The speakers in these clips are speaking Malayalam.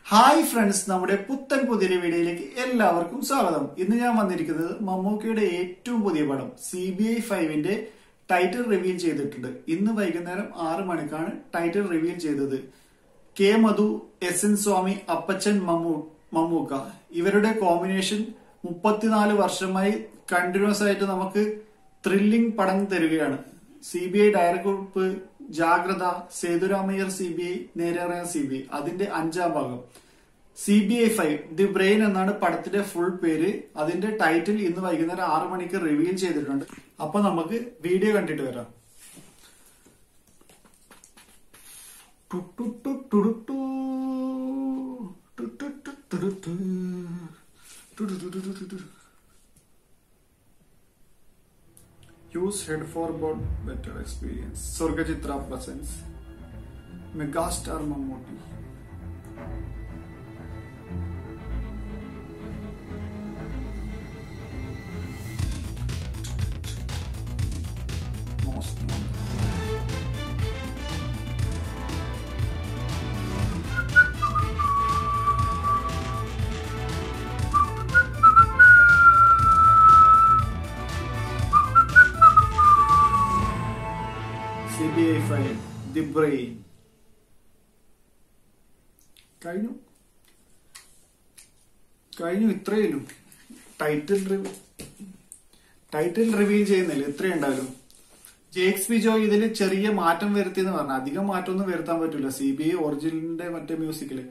ഹായ് ഫ്രണ്ട്സ് നമ്മുടെ പുത്തൻ പുതിയ വീഡിയോയിലേക്ക് എല്ലാവർക്കും സ്വാഗതം ഇന്ന് ഞാൻ വന്നിരിക്കുന്നത് മമ്മൂക്കയുടെ ഏറ്റവും പുതിയ പടം സി ബി ഐ ഫൈവിന്റെ ടൈറ്റിൽ റിവീൽ ചെയ്തിട്ടുണ്ട് ഇന്ന് വൈകുന്നേരം ആറ് മണിക്കാണ് ടൈറ്റിൽ റിവീൽ ചെയ്തത് K Madhu S N Swami Appachan Mammu Mammukka ഇവരുടെ കോമ്പിനേഷൻ മുപ്പത്തിനാല് വർഷമായി കണ്ടിന്യൂസ് ആയിട്ട് നമുക്ക് ത്രില്ലിംഗ് പടം തരികയാണ് C B I director group Jagratha Sethuramaiyer C B I Nerariyan C B I അതിന്റെ അഞ്ചാം ഭാഗം C B I five the brain എന്നാണ് പടത്തിന്റെ ഫുൾ പേര് അതിന്റെ ടൈറ്റിൽ ഇന്ന് വൈകുന്നേരം ആറു മണിക്ക് റിവീൽ ചെയ്തിട്ടുണ്ട് അപ്പൊ നമുക്ക് വീഡിയോ കണ്ടിട്ട് വരാം ടു ടു ടു ടു ടു ടു. ടു ടു ടു ടു ടു ടു. ടു ടു ടു ടു ടു ടു. Use head for board better experience. Sorgachitra presents Megastar Mammootty. Most known. CBI file, The Brain. കഴിഞ്ഞു കഴിഞ്ഞു ഇത്രയല്ലോ ടൈറ്റിൽ റിവ്യൂ ടൈറ്റിൽ റിവീൽ ചെയ്യുന്നില്ല ഇത്രയും ഉണ്ടാവും ജേക്സ് ബിജോ ഇതിൽ ചെറിയ മാറ്റം വരുത്തി എന്ന് പറഞ്ഞാൽ അധികം മാറ്റമൊന്നും വരുത്താൻ പറ്റില്ല സി ബി ഐ ഒറിജിനലിന്റെ മറ്റേ മ്യൂസിക്കില്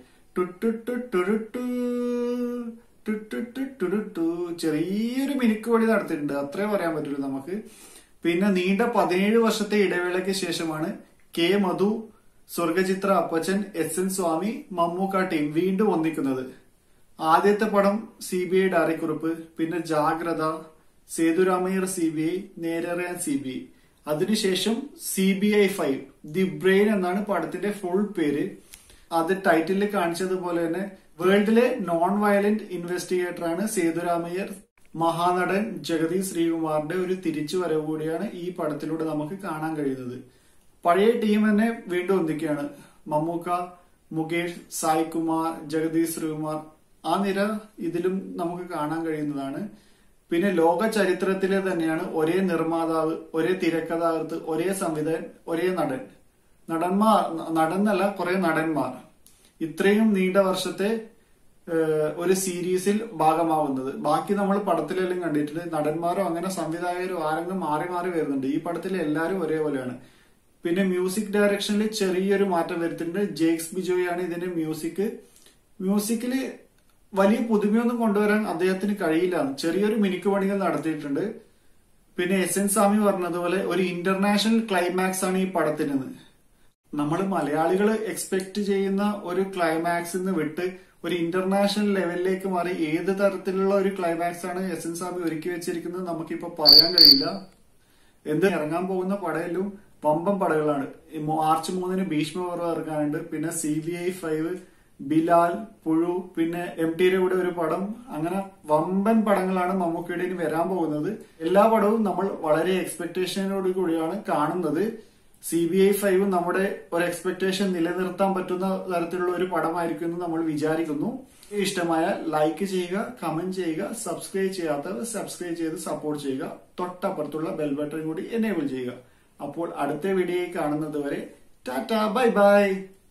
ചെറിയൊരു മിനുക്ക് വഴി നടത്തിയിട്ടുണ്ട് അത്രേ പറയാൻ പറ്റുള്ളൂ നമുക്ക് പിന്നെ നീണ്ട പതിനേഴ് വർഷത്തെ ഇടവേളയ്ക്ക് ശേഷമാണ് K Madhu Swargachithra Appachan S N Swami Mammukka team വീണ്ടും ഒന്നിക്കുന്നത് ആദ്യത്തെ പടം സി ബി ഐ ഡയറിക്കുറിപ്പ് പിന്നെ Jagratha Sethuramaiyer C B I Nerariyan C B I അതിനുശേഷം C B I five the brain എന്നാണ് പടത്തിന്റെ ഫുൾ പേര് അത് ടൈറ്റിലിൽ കാണിച്ചതുപോലെ തന്നെ വേൾഡിലെ നോൺ വയലന്റ് ഇൻവെസ്റ്റിഗേറ്റർ ആണ് സേതുരാമയ്യർ മഹാനടൻ ജഗതി ശ്രീകുമാറിന്റെ ഒരു തിരിച്ചുവരവ് കൂടിയാണ് ഈ പടത്തിലൂടെ നമുക്ക് കാണാൻ കഴിയുന്നത് പഴയ ടീം തന്നെ വീണ്ടും ഒന്നിക്കുകയാണ് മമ്മൂക്ക മുകേഷ് സായ് കുമാർ ജഗതി ശ്രീകുമാർ ആ നിര ഇതിലും നമുക്ക് കാണാൻ കഴിയുന്നതാണ് പിന്നെ ലോക ചരിത്രത്തിലെ തന്നെയാണ് ഒരേ നിർമ്മാതാവ് ഒരേ തിരക്കഥാകൃത്ത് ഒരേ സംവിധായകൻ ഒരേ നടൻ നടന്മാർ നടൻ എന്നല്ല കുറെ നടന്മാർ ഇത്രയും നീണ്ട വർഷത്തെ ഏഹ്, ഒരു സീരീസിൽ ഭാഗമാവുന്നത് ബാക്കി നമ്മൾ പടത്തിലെല്ലാം കണ്ടിട്ടുണ്ട് നടന്മാരോ അങ്ങനെ സംവിധായകരോ ആരെങ്കിലും മാറി മാറി വരുന്നുണ്ട് ഈ പടത്തിൽ എല്ലാവരും ഒരേപോലെയാണ് പിന്നെ മ്യൂസിക് ഡയറക്ഷനിൽ ചെറിയൊരു മാറ്റം വരുത്തിയിട്ടുണ്ട് ജേക്സ് ബിജോയാണ് ഇതിന്റെ മ്യൂസിക് മ്യൂസിക്കില് വലിയ പുതുമയൊന്നും കൊണ്ടുവരാൻ അദ്ദേഹത്തിന് കഴിയില്ല ചെറിയൊരു മിനുക്ക് പണികൾ നടത്തിയിട്ടുണ്ട് പിന്നെ എസ് എൻ സ്വാമി പറഞ്ഞതുപോലെ ഒരു ഇന്റർനാഷണൽ ക്ലൈമാക്സ് ആണ് ഈ പടത്തിന് നമ്മൾ മലയാളികൾ എക്സ്പെക്ട് ചെയ്യുന്ന ഒരു ക്ലൈമാക്സ് നിന്ന് വിട്ട് ഒരു ഇന്റർനാഷണൽ ലെവലിലേക്ക് മാറി ഏത് തരത്തിലുള്ള ഒരു ക്ലൈമാക്സ് ആണ് എസ് എൻ സ്വാമി ഒരുക്കി വെച്ചിരിക്കുന്നത് നമുക്കിപ്പോ പറയാൻ കഴിയില്ല എന്ത് ഇറങ്ങാൻ പോകുന്ന പടയിലും വമ്പൻ പടകളാണ് ഈ മാർച്ച് മൂന്നിന് ഭീഷ്മപർവ്വം ഇറങ്ങാനുണ്ട് പിന്നെ C B I five Bilal Puzhu പിന്നെ എം ടിയുടെ കൂടെ ഒരു പടം അങ്ങനെ വമ്പൻ പടങ്ങളാണ് മമ്മൂക്കയുടെ ഇനി വരാൻ പോകുന്നത് എല്ലാ പടവും നമ്മൾ വളരെ എക്സ്പെക്ടേഷനോട് കൂടിയാണ് കാണുന്നത് സി ബി ഐ ഫൈവ് നമ്മുടെ ഒരു എക്സ്പെക്ടേഷൻ നിലനിർത്താൻ പറ്റുന്ന തരത്തിലുള്ള ഒരു പടമായിരിക്കും എന്ന് നമ്മൾ വിചാരിക്കുന്നു ഇഷ്ടമായ ലൈക്ക് ചെയ്യുക കമന്റ് ചെയ്യുക സബ്സ്ക്രൈബ് ചെയ്യാത്തവർ സബ്സ്ക്രൈബ് ചെയ്ത് സപ്പോർട്ട് ചെയ്യുക തൊട്ടപ്പുറത്തുള്ള ബെൽ ബട്ടൺ കൂടി എനേബിൾ ചെയ്യുക അപ്പോൾ അടുത്ത വീഡിയോയിൽ കാണുന്നത് വരെ ടാറ്റ ബൈ ബൈ